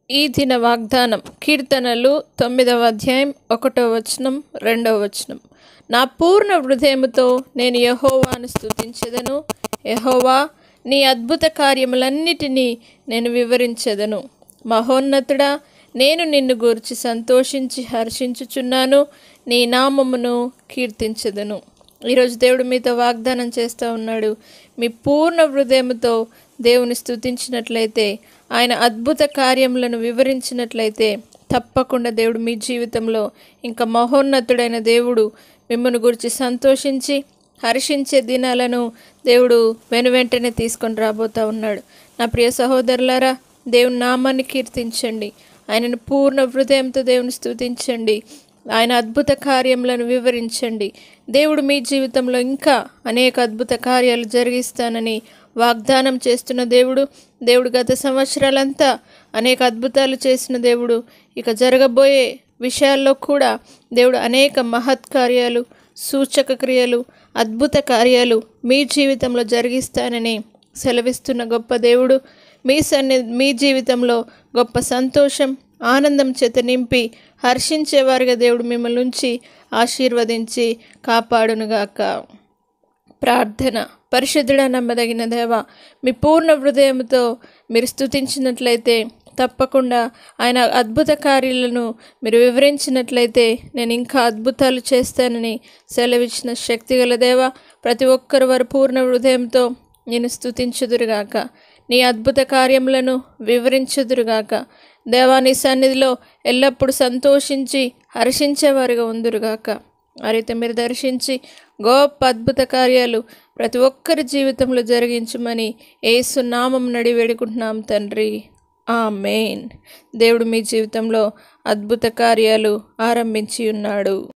ఈ దిన వాగ్దానం కీర్తనలు తొమ్మిదవ అధ్యాయం ఒకటో వచనం రెండవ వచనం నా పూర్ణ హృదయముతో నేను యహోవాను స్తుతించెదను యహోవా నీ అద్భుత కార్యములన్నిటినీ నేను వివరించెదను మహోన్నతుడా నేను నిన్ను గూర్చి సంతోషించి హర్షించుచున్నాను నీ నామమును కీర్తించెదను ఈరోజు దేవుడు మీతో వాగ్దానం చేస్తూ ఉన్నాడు మీ పూర్ణ హృదయముతో దేవుని స్తుతించినట్లయితే ఆయన అద్భుత కార్యములను వివరించినట్లయితే తప్పకుండా దేవుడు మీ జీవితంలో ఇంకా మహోన్నతుడైన దేవుడు మిమ్మల్ని గురించి సంతోషించి హర్షించే దినాలను దేవుడు వెను వెంటనే తీసుకొని రాబోతా ఉన్నాడు నా ప్రియ సహోదరులారా దేవుని నామాన్ని కీర్తించండి ఆయనను పూర్ణ హృదయంతో దేవుని స్తుతించండి ఆయన అద్భుత కార్యములను వివరించండి దేవుడు మీ జీవితంలో ఇంకా అనేక అద్భుత కార్యాలు జరిగిస్తానని వాగ్దానం చేస్తున్న దేవుడు దేవుడు గత సంవత్సరాలంతా అనేక అద్భుతాలు చేసిన దేవుడు ఇక జరగబోయే విషయాల్లో కూడా దేవుడు అనేక మహత్ కార్యాలు సూచక క్రియలు అద్భుత కార్యాలు మీ జీవితంలో జరిగిస్తానని సెలవిస్తున్న గొప్ప దేవుడు మీ సన్ని మీ జీవితంలో గొప్ప సంతోషం ఆనందం చేత నింపి హర్షించేవారిగా దేవుడు మిమ్మల్ని ఉంచి ఆశీర్వదించి కాపాడునుగాక ప్రార్థన పరిశుద్ధుడ నమ్మదగిన దేవ మీ పూర్ణ హృదయంతో మీరు స్తుతించినట్లయితే తప్పకుండా ఆయన అద్భుత కార్యాలను మీరు వివరించినట్లయితే నేను ఇంకా అద్భుతాలు చేస్తానని సెలవిచ్చిన శక్తిగల దేవ ప్రతి ఒక్కరు వారి పూర్ణ హృదయంతో నేను స్తుతించుదురుగాక నీ అద్భుత కార్యములను వివరించుదురుగాక దేవాని సన్నిధిలో ఎల్లప్పుడూ సంతోషించి హర్షించేవారిగా ఉందురుగాక ఆ రీతి మీరు దర్శించి గొప్ప అద్భుత కార్యాలు ప్రతి ఒక్కరి జీవితంలో జరిగించమని ఏసు నామం నడి వేడుకుంటున్నాం తండ్రి ఆ మెయిన్ దేవుడు మీ జీవితంలో అద్భుత కార్యాలు ఆరంభించి ఉన్నాడు